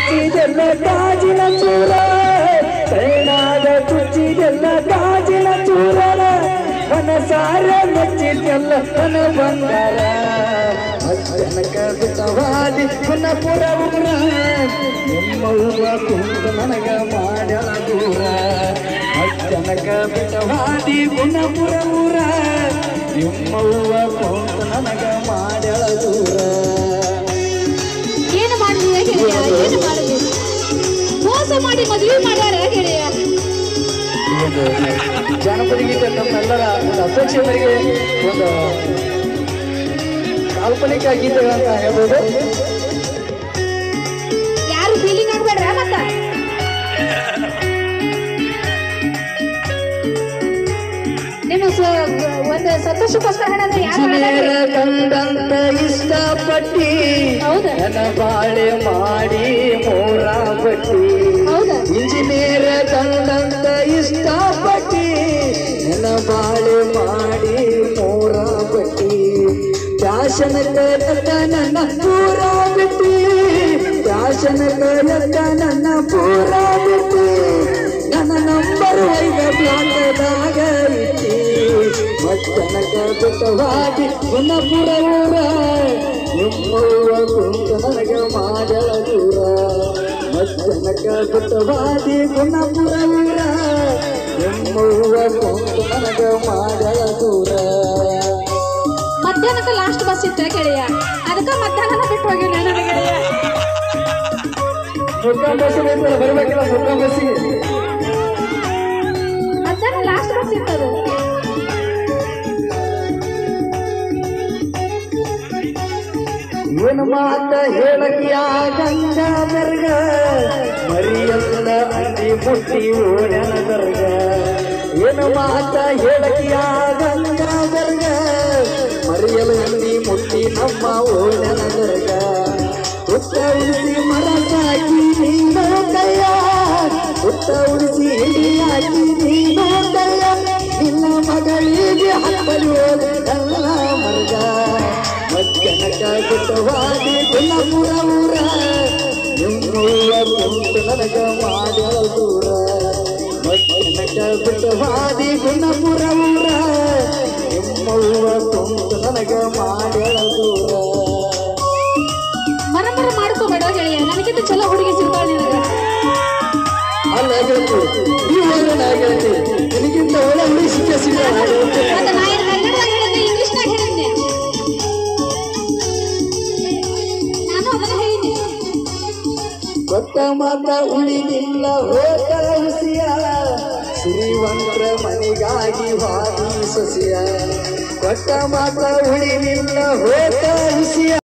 ಮೆಚ್ಚಿದೆಲ್ಲ ಗಾಜಿನ ಚೂರ ಕೈನಾಗ ಚುಚ್ಚಿದೆಲ್ಲ ಗಾಜಿನ ಚೂರರ ಮನಸಾರ ಮೆಚ್ಚಿದೆಲ್ಲ ಮನ ಬಂಗಾರ ಮಜ್ಜನಕ ಬಿಟ್ಟವಾದಿ ಪುನಪುರ ಉಗ್ರ ನಿಮ್ಮವ್ವ ಕುಂತ ನನಗ ಮಾಡ್ಯಾಳ ದೂರ ಮಜ್ಜನಕ ಬಿಟ್ಟವಾದಿ ಪುನಪುರ ಊರ ನಿಮ್ಮವ್ವ ಕುಂತ ನನಗ ಮಾಡ್ಯಾಳ ದೂರ ಏನು ಮಾಡಿದ್ಯಾ ಗೆಳೆಯ ಏನು ಮಾಡಿದ್ಯ ಮೋಸ ಮಾಡಿ ಮದುವೆ ಮಾಡ್ಯಾರ ಗೆಳೆಯ ಒಂದು ಜಾನಪದ ಗೀತೆ ನಮ್ಮೆಲ್ಲರ ಒಂದು ಅಪೇಕ್ಷೆ ಮೇರೆಗೆ ಒಂದು ಕಾಲ್ಪನಿಕ ಗೀತೆಗಳು ಅಂತ ಹೇಳ್ಬೋದು ಯಾರು ಫೀಲಿಂಗ್ ಆಗ್ಬೇಡ್ರ ಮತ್ತ ನಿಮ್ಮ ಸ- ಒಂದು ಸಂತೋಷಕ್ಕೋಸ್ಕರ ಹಾಡಂದ್ರೆ ಯಾರು ಇಂಜಿನಿಯರ ಕಂಡಂತ ಇಷ್ಟಪಟ್ಟಿ ಹೌದಾ? ನನ್ನ ಬಾಳೆ ಮಾಡಿ ಮೋರ ಬಟ್ಟಿ ಹೌದಾ? ಇಂಜಿನಿಯರ ಕಂಡಂತ ಇಷ್ಟಪಟ್ಟಿ ನನ್ನ ಬಾಳೆ ಮಾಡಿ ಮೋರ ಬಟ್ಟಿ ಫ್ಯಾಷನ್ ಕರೆತ ನನ್ನ ಪೂರ ಬಿಟ್ಟಿ ಫ್ಯಾಷನ್ ಕರೆತ ನನ್ನ ಪೂರ ಬಿಟ್ಟಿ ನನ್ನ ನಂಬರ್ ಐದ ಬ್ಲಾಕದಾಗ ಇಟ್ಟಿ ಮತ್ತನಕ ಬಿಟ್ಟವಾಗಿ ಪುನಪುರ ಊರ ನಿಮ್ಮವ್ವ ಕುಂತ ನನಗ ಮಾಡಳ ದೂರ ಮತ್ತನಕ ಬಿಟ್ಟವಾದಿ ಪುನಪುರ ಊರ ನಿಮ್ಮವ್ವ ಕುಂತ ನನಗ ಮಾಡಳ ದೂರ ಮಧ್ಯಾಹ್ನಕ್ಕೆ ಲಾಸ್ಟ್ ಬಸ್ ಇತ್ತ ಗೆಳೆಯ ಅದಕ್ಕ ಮಧ್ಯಾಹ್ನ ಬಿಟ್ಟು ಹೋಗಿಲ್ಲ ನನ್ನ ಗೆಳೆಯ ಮುರ್ಕಾಂ ಬಸ್ಸಿಗೆ ಬರ್ಬೇಕಲ್ಲ ಮುರ್ಕಾಂ ಬಸ್ಸಿಗೆ ಮಧ್ಯಾಹ್ನ ಲಾಸ್ಟ್ ಬಸ್ ಇತ್ತದು ಏನು ಮಾತ ಹೇಳಕಿಯ ಗಂಗಾ ಬೆರ್ಗ ಮರಿಯಲ್ಲ ಅಂಡಿ ಮುಟ್ಟಿ ಓಡನ ಬೆರ್ಗ ಏನು ಮಾತ ಹೇಳಕಿಯ ಗಂಗಾ ಬೆರ್ಗ ಮರಿಯಲ್ಲ ಅಂಡಿ ಮುಟ್ಟಿ ನಮ್ಮ ಓಡನ ಬೆರ್ಗ ಉತ್ತ ಉಳಿಸಿ ಮರ ಸಾಕಿ ನೀನು ಕೈಯ ಉತ್ತ ಉಳಿಸಿ ಹಿಡಿ ಹಾಕಿ ನೀನು ಕೈಯ ನಿನ್ನ ಮಗಳಿಗೆ ಹತ್ತಲು ಹೋದಲ್ಲ ಮರ್ಗ ಮಜ್ಜನಕ ಬಿಟ್ಟವಾದಿ ಕುಲಪುರ ಊರ ನಿಮ್ಮೂರ ಕುಂತು ನನಗ ಮಾಡ್ಯಾಳ ದೂರ ಮಜ್ಜನಕ ಬಿಟ್ಟವಾದಿ ಕುಲಪುರ ಊರ ನಿಮ್ಮೂರ ಕುಂತು ನನಗ ಮಾಡ್ಯಾಳ ದೂರ ಮರ ಮರ ಮಾಡ್ಕೋಬೇಡ ಗೆಳೆಯ ನನಗಿಂತ ಚಲೋ ಹುಡುಗಿ ಸಿಗ್ತಾಳ ನಿನಗ ಅಲ್ಲ ಗೆಳತಿ ಈ ಹೋದ್ರೆ ನಾ ಗೆಳತಿ ನಿನಗಿಂತ ಒಳ್ಳೆ ಹುಡುಗಿ ಸಿಕ್ಕ ಸಿಕ್ಕ ಮತ್ತೆ ನಾ ಏನು ಕನ್ನಡದಾಗ ಹೇಳಿದ್ದೆ ಇಂಗ್ಲಿಷ್ನಾಗ ಹೇಳಿದ್ದೆ ನಾನು ಅದನ್ನ ಹೇಳಿದ್ದೆ ಕೊಟ್ಟ ಮಾತ ಉಳಿದಿಲ್ಲ ಹೋದ ಹುಸಿಯ ಶ್ರೀವಂತರ ಮನೆಗಾಗಿ ವಾದಿ ಸೊಸಿಯ ಕೊಟ್ಟ ಮಾತ ಉಳಿದಿಲ್ಲ ಹೋದ ಹುಸಿಯ